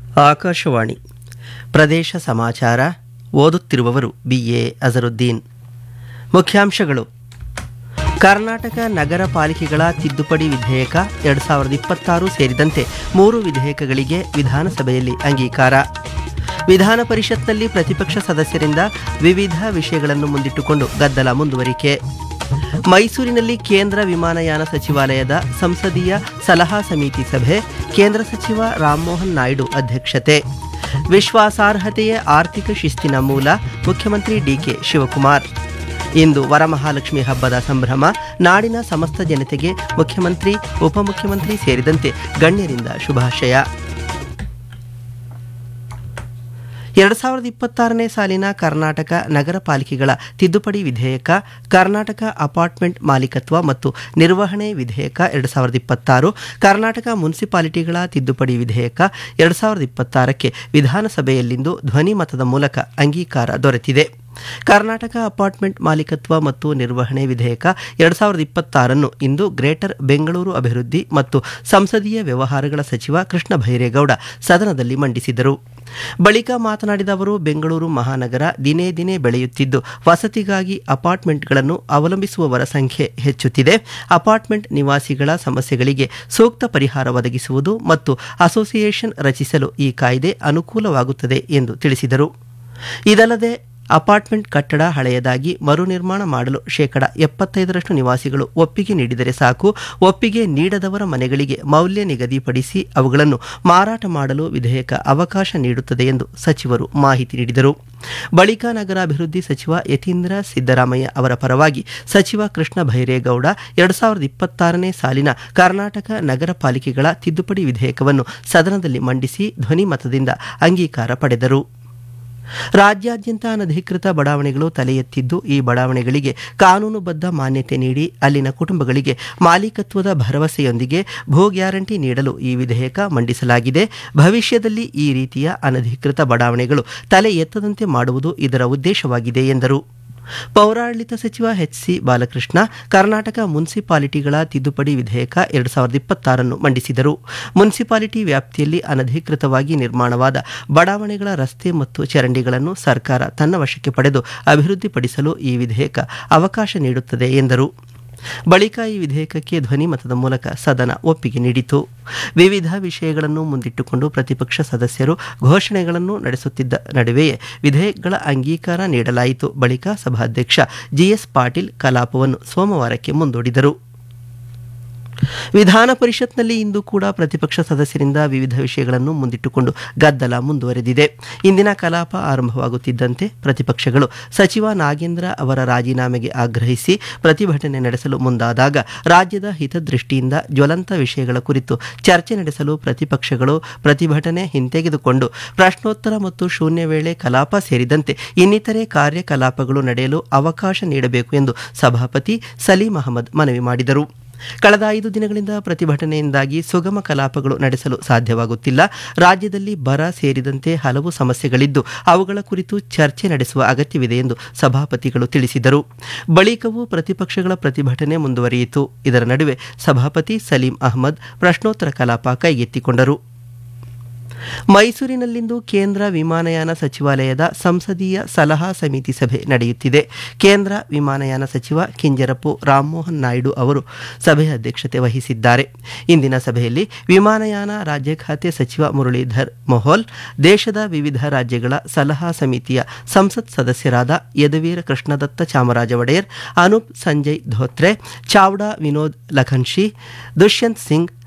ಆಕಾಶವಾಣಿ ಪ್ರದೇಶ ಸಮಾಚಾರ ಓದುತ್ತಿರುವವರು ಬಿ ಎ ಅಜರುದ್ದೀನ್ ಮುಖ್ಯಾಂಶಗಳು ಕರ್ನಾಟಕ ನಗರ ಪಾಲಿಕೆಗಳ ತಿದ್ದುಪಡಿ ವಿಧೇಯಕ ಎರಡು ಸಾವಿರದ ಇಪ್ಪತ್ತಾರು ಸೇರಿದಂತೆ ಮೂರು ವಿಧೇಯಕಗಳಿಗೆ ವಿಧಾನಸಭೆಯಲ್ಲಿ ಅಂಗೀಕಾರ ವಿಧಾನ ಪರಿಷತ್ನಲ್ಲಿ ಪ್ರತಿಪಕ್ಷ ಸದಸ್ಯರಿಂದ ವಿವಿಧ ವಿಷಯಗಳನ್ನು ಮುಂದಿಟ್ಟುಕೊಂಡು ಗದ್ದಲ ಮುಂದುವರಿಕೆ ಮೈಸೂರಿನಲ್ಲಿ ಕೇಂದ್ರ ವಿಮಾನಯಾನ ಸಚಿವಾಲಯದ ಸಂಸದೀಯ ಸಲಹಾ ಸಮಿತಿ ಸಭೆ ಕೇಂದ್ರ ಸಚಿವ ರಾಮಮೋಹನ್ ನಾಯ್ಡು ಅಧ್ಯಕ್ಷತೆ ವಿಶ್ವಾಸಾರ್ಹತೆಯೇ ಆರ್ಥಿಕ ಶಿಸ್ತಿನ ಮೂಲ ಮುಖ್ಯಮಂತ್ರಿ ಡಿಕೆ ಶಿವಕುಮಾರ್ ಇಂದು ವರಮಹಾಲಕ್ಷ್ಮಿ ಹಬ್ಬದ ಸಂಭ್ರಮ ನಾಡಿನ ಸಮಸ್ತ ಜನತೆಗೆ ಮುಖ್ಯಮಂತ್ರಿ ಉಪಮುಖ್ಯಮಂತ್ರಿ ಸೇರಿದಂತೆ ಗಣ್ಯರಿಂದ ಶುಭಾಶಯ ಎರಡು ಸಾವಿರದ ಇಪ್ಪತ್ತಾರನೇ ಸಾಲಿನ ಕರ್ನಾಟಕ ನಗರ ಪಾಲಿಕೆಗಳ ತಿದ್ದುಪಡಿ ವಿಧೇಯಕ ಕರ್ನಾಟಕ ಅಪಾರ್ಟ್ಮೆಂಟ್ ಮಾಲೀಕತ್ವ ಮತ್ತು ನಿರ್ವಹಣೆ ವಿಧೇಯಕ ಎರಡು ಸಾವಿರದ ಇಪ್ಪತ್ತಾರು ಕರ್ನಾಟಕ ಮುನ್ಸಿಪಾಲಿಟಿಗಳ ತಿದ್ದುಪಡಿ ವಿಧೇಯಕ ಎರಡು ಸಾವಿರದ ಇಪ್ಪತ್ತಾರಕ್ಕೆ ವಿಧಾನಸಭೆಯಲ್ಲಿಂದು ಧ್ವನಿ ಮತದ ಮೂಲಕ ಅಂಗೀಕಾರ ದೊರೆತಿದೆ ಕರ್ನಾಟಕ ಅಪಾರ್ಟ್ಮೆಂಟ್ ಮಾಲೀಕತ್ವ ಮತ್ತು ನಿರ್ವಹಣೆ ವಿಧೇಯಕ ಎರಡು ಸಾವಿರದ ಇಪ್ಪತ್ತಾರನ್ನು ಇಂದು ಗ್ರೇಟರ್ ಬೆಂಗಳೂರು ಅಭಿವೃದ್ಧಿ ಮತ್ತು ಸಂಸದೀಯ ವ್ಯವಹಾರಗಳ ಸಚಿವ ಕೃಷ್ಣ ಭೈರೇಗೌಡ ಸದನದಲ್ಲಿ ಮಂಡಿಸಿದರು ಬಳಿಕ ಮಾತನಾಡಿದ ಅವರು ಬೆಂಗಳೂರು ಮಹಾನಗರ ದಿನೇ ದಿನೇ ಬೆಳೆಯುತ್ತಿದ್ದು ವಸತಿಗಾಗಿ ಅಪಾರ್ಟ್ಮೆಂಟ್ಗಳನ್ನು ಅವಲಂಬಿಸುವವರ ಸಂಖ್ಯೆ ಹೆಚ್ಚುತ್ತಿದೆ ಅಪಾರ್ಟ್ಮೆಂಟ್ ನಿವಾಸಿಗಳ ಸಮಸ್ಯೆಗಳಿಗೆ ಸೂಕ್ತ ಪರಿಹಾರ ಒದಗಿಸುವುದು ಮತ್ತು ಅಸೋಸಿಯೇಷನ್ ರಚಿಸಲು ಈ ಕಾಯ್ದೆ ಅನುಕೂಲವಾಗುತ್ತದೆ ಎಂದು ತಿಳಿಸಿದರು ಇದಲ್ಲದೆ ಅಪಾರ್ಟ್ಮೆಂಟ್ ಕಟ್ಟಡ ಹಳೆಯದಾಗಿ ಮರು ನಿರ್ಮಾಣ ಮಾಡಲು ಶೇಕಡ ಎಪ್ಪತ್ತೈದರಷ್ಟು ನಿವಾಸಿಗಳು ಒಪ್ಪಿಗೆ ನೀಡಿದರೆ ಸಾಕು ಒಪ್ಪಿಗೆ ನೀಡದವರ ಮನೆಗಳಿಗೆ ಮೌಲ್ಯ ನಿಗದಿಪಡಿಸಿ ಅವುಗಳನ್ನು ಮಾರಾಟ ಮಾಡಲು ವಿಧೇಯಕ ಅವಕಾಶ ನೀಡುತ್ತದೆ ಎಂದು ಸಚಿವರು ಮಾಹಿತಿ ನೀಡಿದರು ಬಳಿಕ ನಗರಾಭಿವೃದ್ಧಿ ಸಚಿವ ಯತೀಂದ್ರ ಸಿದ್ದರಾಮಯ್ಯ ಅವರ ಪರವಾಗಿ ಸಚಿವ ಕೃಷ್ಣ ಭೈರೇಗೌಡ ಎರಡು ಸಾವಿರದ ಇಪ್ಪತ್ತಾರನೇ ಸಾಲಿನ ಕರ್ನಾಟಕ ನಗರ ಪಾಲಿಕೆಗಳ ತಿದ್ದುಪಡಿ ವಿಧೇಯಕವನ್ನು ಸದನದಲ್ಲಿ ಮಂಡಿಸಿ ಧ್ವನಿ ಮತದಿಂದ ಅಂಗೀಕಾರ ಪಡೆದರು ರಾಜ್ಯಾದ್ಯಂತ ಅನಧಿಕೃತ ಬಡಾವಣೆಗಳು ತಲೆ ಎತ್ತಿದ್ದು ಈ ಬಡಾವಣೆಗಳಿಗೆ ಕಾನೂನುಬದ್ಧ ಮಾನ್ಯತೆ ನೀಡಿ ಅಲ್ಲಿನ ಕುಟುಂಬಗಳಿಗೆ ಮಾಲೀಕತ್ವದ ಭರವಸೆಯೊಂದಿಗೆ ಭೂ ಗ್ಯಾರಂಟಿ ನೀಡಲು ಈ ವಿಧೇಯಕ ಮಂಡಿಸಲಾಗಿದೆ ಭವಿಷ್ಯದಲ್ಲಿ ಈ ರೀತಿಯ ಅನಧಿಕೃತ ಬಡಾವಣೆಗಳು ತಲೆ ಎತ್ತದಂತೆ ಮಾಡುವುದು ಇದರ ಉದ್ದೇಶವಾಗಿದೆ ಎಂದರು ಪೌರಾಡಳಿತ ಸಚಿವ ಎಚ್ ಸಿ ಬಾಲಕೃಷ್ಣ ಕರ್ನಾಟಕ ಮುನ್ಸಿಪಾಲಿಟಿಗಳ ತಿದ್ದುಪಡಿ ವಿಧೇಯಕ ಎರಡು ಸಾವಿರದ ಇಪ್ಪತ್ತಾರನ್ನು ಮಂಡಿಸಿದರು ಮುನ್ಸಿಪಾಲಿಟಿ ವ್ಯಾಪ್ತಿಯಲ್ಲಿ ಅನಧಿಕೃತವಾಗಿ ನಿರ್ಮಾಣವಾದ ಬಡಾವಣೆಗಳ ರಸ್ತೆ ಮತ್ತು ಚರಂಡಿಗಳನ್ನು ಸರ್ಕಾರ ತನ್ನ ವಶಕ್ಕೆ ಪಡೆದು ಅಭಿವೃದ್ಧಿಪಡಿಸಲು ಈ ವಿಧೇಯಕ ಅವಕಾಶ ನೀಡುತ್ತದೆ ಎಂದರು ಬಳಿಕ ಈ ವಿಧೇಯಕಕ್ಕೆ ಧ್ವನಿ ಮತದ ಮೂಲಕ ಸದನ ಒಪ್ಪಿಗೆ ನೀಡಿತು ವಿವಿಧ ವಿಷಯಗಳನ್ನು ಮುಂದಿಟ್ಟುಕೊಂಡು ಪ್ರತಿಪಕ್ಷ ಸದಸ್ಯರು ಘೋಷಣೆಗಳನ್ನು ನಡೆಸುತ್ತಿದ್ದ ನಡುವೆಯೇ ವಿಧೇಯಕಗಳ ಅಂಗೀಕಾರ ನೀಡಲಾಯಿತು ಬಳಿಕ ಸಭಾಧ್ಯಕ್ಷ ಜಿಎಸ್ ಪಾಟೀಲ್ ಕಲಾಪವನ್ನು ಸೋಮವಾರಕ್ಕೆ ಮುಂದೂಡಿದರು ವಿಧಾನ ಪರಿಷತ್ನಲ್ಲಿ ಇಂದು ಕೂಡ ಪ್ರತಿಪಕ್ಷ ಸದಸ್ಯರಿಂದ ವಿವಿಧ ವಿಷಯಗಳನ್ನು ಮುಂದಿಟ್ಟುಕೊಂಡು ಗದ್ದಲ ಮುಂದುವರೆದಿದೆ ಇಂದಿನ ಕಲಾಪ ಆರಂಭವಾಗುತ್ತಿದ್ದಂತೆ ಪ್ರತಿಪಕ್ಷಗಳು ಸಚಿವ ನಾಗೇಂದ್ರ ಅವರ ರಾಜೀನಾಮೆಗೆ ಆಗ್ರಹಿಸಿ ಪ್ರತಿಭಟನೆ ನಡೆಸಲು ಮುಂದಾದಾಗ ರಾಜ್ಯದ ಹಿತದೃಷ್ಟಿಯಿಂದ ಜ್ವಲಂತ ವಿಷಯಗಳ ಕುರಿತು ಚರ್ಚೆ ನಡೆಸಲು ಪ್ರತಿಪಕ್ಷಗಳು ಪ್ರತಿಭಟನೆ ಹಿಂತೆಗೆದುಕೊಂಡು ಪ್ರಶ್ನೋತ್ತರ ಮತ್ತು ಶೂನ್ಯ ವೇಳೆ ಕಲಾಪ ಸೇರಿದಂತೆ ಇನ್ನಿತರೆ ಕಾರ್ಯಕಲಾಪಗಳು ನಡೆಯಲು ಅವಕಾಶ ನೀಡಬೇಕು ಎಂದು ಸಭಾಪತಿ ಸಲೀಂ ಅಹಮದ್ ಮನವಿ ಮಾಡಿದರು ಕಳೆದ ಐದು ದಿನಗಳಿಂದ ಪ್ರತಿಭಟನೆಯಿಂದಾಗಿ ಸುಗಮ ಕಲಾಪಗಳು ನಡೆಸಲು ಸಾಧ್ಯವಾಗುತ್ತಿಲ್ಲ ರಾಜ್ಯದಲ್ಲಿ ಬರ ಸೇರಿದಂತೆ ಹಲವು ಸಮಸ್ಯೆಗಳಿದ್ದು ಅವುಗಳ ಕುರಿತು ಚರ್ಚೆ ನಡೆಸುವ ಅಗತ್ಯವಿದೆ ಎಂದು ಸಭಾಪತಿಗಳು ತಿಳಿಸಿದರು ಬಳಿಕವೂ ಪ್ರತಿಪಕ್ಷಗಳ ಪ್ರತಿಭಟನೆ ಮುಂದುವರಿಯಿತು ಇದರ ನಡುವೆ ಸಭಾಪತಿ ಸಲೀಂ ಅಹಮದ್ ಪ್ರಶ್ನೋತ್ತರ ಕಲಾಪ ಕೈಗೆತ್ತಿಕೊಂಡರು ಮೈಸೂರಿನಲ್ಲಿಂದು ಕೇಂದ್ರ ವಿಮಾನಯಾನ ಸಚಿವಾಲಯದ ಸಂಸದೀಯ ಸಲಹಾ ಸಮಿತಿ ಸಭೆ ನಡೆಯುತ್ತಿದೆ ಕೇಂದ್ರ ವಿಮಾನಯಾನ ಸಚಿವ ಕಿಂಜರಪು ರಾಮಮೋಹನ್ ನಾಯ್ಡು ಅವರು ಸಭೆಯ ಅಧ್ಯಕ್ಷತೆ ವಹಿಸಿದ್ದಾರೆ ಇಂದಿನ ಸಭೆಯಲ್ಲಿ ವಿಮಾನಯಾನ ರಾಜ್ಯ ಖಾತೆ ಸಚಿವ ಮುರಳೀಧರ್ ಮೊಹೋಲ್ ದೇಶದ ವಿವಿಧ ರಾಜ್ಯಗಳ ಸಲಹಾ ಸಮಿತಿಯ ಸಂಸತ್ ಸದಸ್ಯರಾದ ಯದುವೀರ ಕೃಷ್ಣದತ್ತ ಚಾಮರಾಜ ಒಡೆಯರ್ ಅನೂಪ್ ಸಂಜಯ್ ಧೋತ್ರೆ ಚಾವ್ಡಾ ವಿನೋದ್ ಲಖನ್ಶಿ ದುಷ್ಯಂತ್ ಸಿಂಗ್